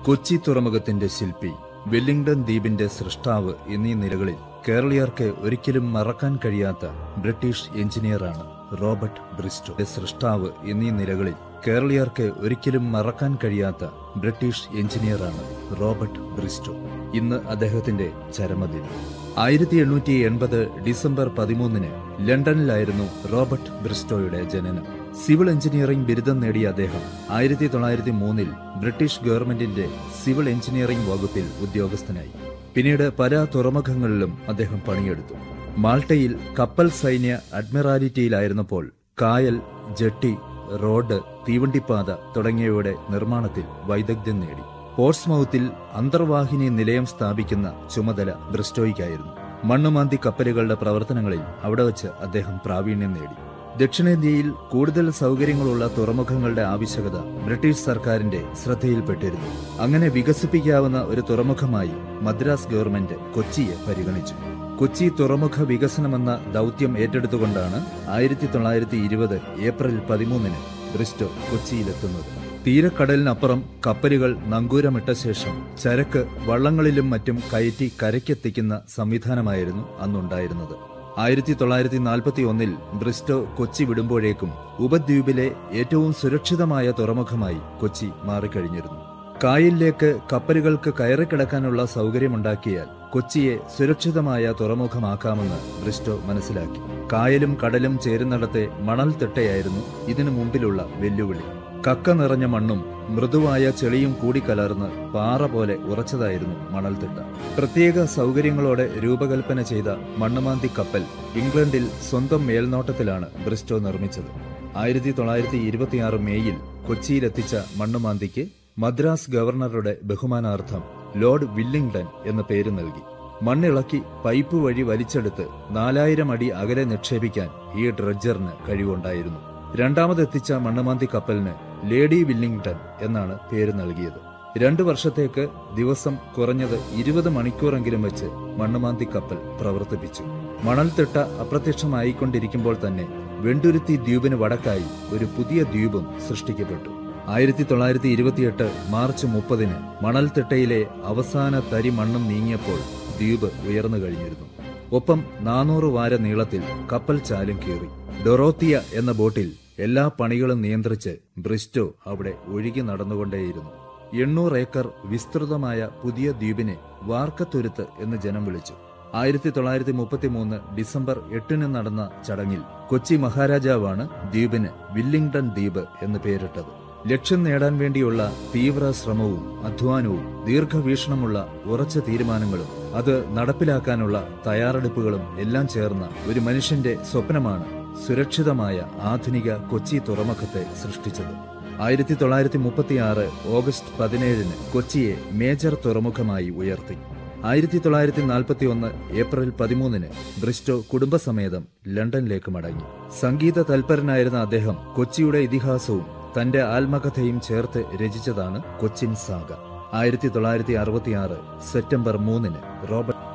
കൊച്ചി തുറമുഖത്തിന്റെ ശില്പി വെല്ലിംഗ്ടൺ ദ്വീപിന്റെ സൃഷ്ടാവ് എന്നീ നിലകളിൽ കേരളീയർക്ക് ഒരിക്കലും മറക്കാൻ കഴിയാത്ത ബ്രിട്ടീഷ് എഞ്ചിനീയറാണ് റോബർട്ട് ബ്രിസ്റ്റോ സൃഷ്ടാവ് എന്നീ നിലകളിൽ കേരളീയർക്ക് ഒരിക്കലും മറക്കാൻ കഴിയാത്ത ബ്രിട്ടീഷ് എഞ്ചിനീയറാണ് റോബർട്ട് ബ്രിസ്റ്റോ ഇന്ന് അദ്ദേഹത്തിന്റെ ചരമദിനം ആയിരത്തി എണ്ണൂറ്റി എൺപത് ഡിസംബർ പതിമൂന്നിന് ലണ്ടനിലായിരുന്നു റോബർട്ട് ബ്രിസ്റ്റോയുടെ ജനനം സിവിൽ എഞ്ചിനീയറിംഗ് ബിരുദം നേടിയ അദ്ദേഹം ആയിരത്തി തൊള്ളായിരത്തി മൂന്നിൽ ബ്രിട്ടീഷ് ഗവൺമെന്റിന്റെ സിവിൽ എഞ്ചിനീയറിംഗ് വകുപ്പിൽ ഉദ്യോഗസ്ഥനായി പിന്നീട് പല തുറമുഖങ്ങളിലും അദ്ദേഹം പണിയെടുത്തു മാൾട്ടയിൽ കപ്പൽ സൈന്യ അഡ്മിറാലിറ്റിയിലായിരുന്നപ്പോൾ കായൽ ജെട്ടി റോഡ് തീവണ്ടിപ്പാത തുടങ്ങിയവയുടെ നിർമ്മാണത്തിൽ വൈദഗ്ധ്യം നേടി പോർട്സ്മൌത്തിൽ അന്തർവാഹിനി നിലയം സ്ഥാപിക്കുന്ന ചുമതല ബ്രിസ്റ്റോയ്ക്കായിരുന്നു മണ്ണുമാന്തി കപ്പലുകളുടെ പ്രവർത്തനങ്ങളിൽ അവിടെ വച്ച് അദ്ദേഹം പ്രാവീണ്യം നേടി ദക്ഷിണേന്ത്യയിൽ കൂടുതൽ സൗകര്യങ്ങളുള്ള തുറമുഖങ്ങളുടെ ആവശ്യകത ബ്രിട്ടീഷ് സർക്കാരിന്റെ ശ്രദ്ധയിൽപ്പെട്ടിരുന്നു അങ്ങനെ വികസിപ്പിക്കാവുന്ന ഒരു തുറമുഖമായി മദ്രാസ് ഗവൺമെന്റ് കൊച്ചിയെ പരിഗണിച്ചു കൊച്ചി തുറമുഖ വികസനമെന്ന ദൗത്യം ഏറ്റെടുത്തുകൊണ്ടാണ് ആയിരത്തി തൊള്ളായിരത്തി ഇരുപത് ഏപ്രിൽ പതിമൂന്നിന് ബ്രിസ്റ്റോ കൊച്ചിയിലെത്തുന്നത് തീരക്കടലിനപ്പുറം കപ്പലുകൾ നങ്കൂരമിട്ട ശേഷം ചരക്ക് വള്ളങ്ങളിലും മറ്റും കയറ്റി കരയ്ക്കെത്തിക്കുന്ന സംവിധാനമായിരുന്നു അന്നുണ്ടായിരുന്നത് ആയിരത്തി തൊള്ളായിരത്തി നാൽപ്പത്തി ഒന്നിൽ ബ്രിസ്റ്റോ കൊച്ചി വിടുമ്പോഴേക്കും ഉപദ്വീപിലെ ഏറ്റവും സുരക്ഷിതമായ തുറമുഖമായി കൊച്ചി മാറിക്കഴിഞ്ഞിരുന്നു കായലിലേക്ക് കപ്പലുകൾക്ക് കയറിക്കിടക്കാനുള്ള സൗകര്യമുണ്ടാക്കിയാൽ കൊച്ചിയെ സുരക്ഷിതമായ തുറമുഖമാക്കാമെന്ന് ബ്രിസ്റ്റോ മനസ്സിലാക്കി കായലും കടലും ചേരുന്നിടത്തെ മണൽത്തിട്ടയായിരുന്നു ഇതിനു മുമ്പിലുള്ള വെല്ലുവിളി കക്ക നിറഞ്ഞ മണ്ണും മൃദുവായ ചെളിയും കൂടിക്കലർന്ന് പാറ പോലെ ഉറച്ചതായിരുന്നു മണൽത്തിട്ട പ്രത്യേക സൗകര്യങ്ങളോടെ രൂപകൽപ്പന ചെയ്ത മണ്ണുമാന്തി കപ്പൽ ഇംഗ്ലണ്ടിൽ സ്വന്തം മേൽനോട്ടത്തിലാണ് ബ്രിസ്റ്റോ നിർമ്മിച്ചത് ആയിരത്തി തൊള്ളായിരത്തി ഇരുപത്തിയാറ് മേയിൽ കൊച്ചിയിലെത്തിച്ച മണ്ണുമാന്തിക്ക് മദ്രാസ് ഗവർണറുടെ ബഹുമാനാർത്ഥം ലോർഡ് വില്ലിംഗ്ടൺ എന്ന പേര് നൽകി മണ്ണിളക്കി പൈപ്പ് വഴി വലിച്ചെടുത്ത് നാലായിരം അടി അകലെ നിക്ഷേപിക്കാൻ ഈ ഡ്രഡ്ജറിന് കഴിവുണ്ടായിരുന്നു രണ്ടാമതെത്തിച്ച മണ്ണുമാന്തി കപ്പലിന് ലേഡി വില്ലിംഗ്ടൺ എന്നാണ് പേര് നൽകിയത് രണ്ടു വർഷത്തേക്ക് ദിവസം കുറഞ്ഞത് ഇരുപത് മണിക്കൂറെങ്കിലും വെച്ച് മണ്ണുമാന്തി കപ്പൽ പ്രവർത്തിപ്പിച്ചു മണൽത്തിട്ട അപ്രത്യക്ഷമായിക്കൊണ്ടിരിക്കുമ്പോൾ തന്നെ വെണ്ടുരുത്തി ദ്വീപിന് വടക്കായി ഒരു പുതിയ ദ്വീപും സൃഷ്ടിക്കപ്പെട്ടു ആയിരത്തി തൊള്ളായിരത്തി ഇരുപത്തിയെട്ട് മാർച്ച് മുപ്പതിന് മണൽത്തിട്ടയിലെ അവസാന തരി മണ്ണും നീങ്ങിയപ്പോൾ ദ്വീപ് ഉയർന്നു കഴിഞ്ഞിരുന്നു ഒപ്പം നാനൂറ് വാര നീളത്തിൽ കപ്പൽ ചാലും കീറി ഡൊറോത്തിയ എന്ന ബോട്ടിൽ എല്ലാ പണികളും നിയന്ത്രിച്ച് ബ്രിസ്റ്റോ അവിടെ ഒഴുകി നടന്നുകൊണ്ടേയിരുന്നു എണ്ണൂറ് ഏക്കർ വിസ്തൃതമായ പുതിയ ദ്വീപിനെ വാർക്കത്തുരുത്ത് എന്ന് ജനം വിളിച്ചു ആയിരത്തി തൊള്ളായിരത്തി മുപ്പത്തി മൂന്ന് ഡിസംബർ എട്ടിന് നടന്ന ചടങ്ങിൽ കൊച്ചി മഹാരാജാവാണ് ദ്വീപിന് വില്ലിംഗ്ടൺ ദ്വീപ് എന്ന് പേരിട്ടത് ലക്ഷ്യം നേടാൻ വേണ്ടിയുള്ള തീവ്ര ശ്രമവും അധ്വാനവും ദീർഘവീക്ഷണമുള്ള ഉറച്ച തീരുമാനങ്ങളും അത് നടപ്പിലാക്കാനുള്ള തയ്യാറെടുപ്പുകളും എല്ലാം ചേർന്ന ഒരു മനുഷ്യന്റെ സ്വപ്നമാണ് സുരക്ഷിതമായ ആധുനിക കൊച്ചി തുറമുഖത്തെ സൃഷ്ടിച്ചത് ആയിരത്തി തൊള്ളായിരത്തി മുപ്പത്തിയാറ് ഓഗസ്റ്റ് പതിനേഴിന് കൊച്ചിയെ മേജർ തുറമുഖമായി ഉയർത്തി ആയിരത്തി തൊള്ളായിരത്തി നാൽപ്പത്തി ഒന്ന് ഏപ്രിൽ പതിമൂന്നിന് ബ്രിസ്റ്റോ കുടുംബസമേതം ലണ്ടനിലേക്ക് മടങ്ങി സംഗീത തൽപരനായിരുന്ന അദ്ദേഹം കൊച്ചിയുടെ ഇതിഹാസവും തന്റെ ആത്മകഥയും ചേർത്ത് രചിച്ചതാണ് കൊച്ചിൻ സാഗ ആയിരത്തി തൊള്ളായിരത്തി അറുപത്തിയാറ് സെപ്റ്റംബർ മൂന്നിന് റോബർട്ട്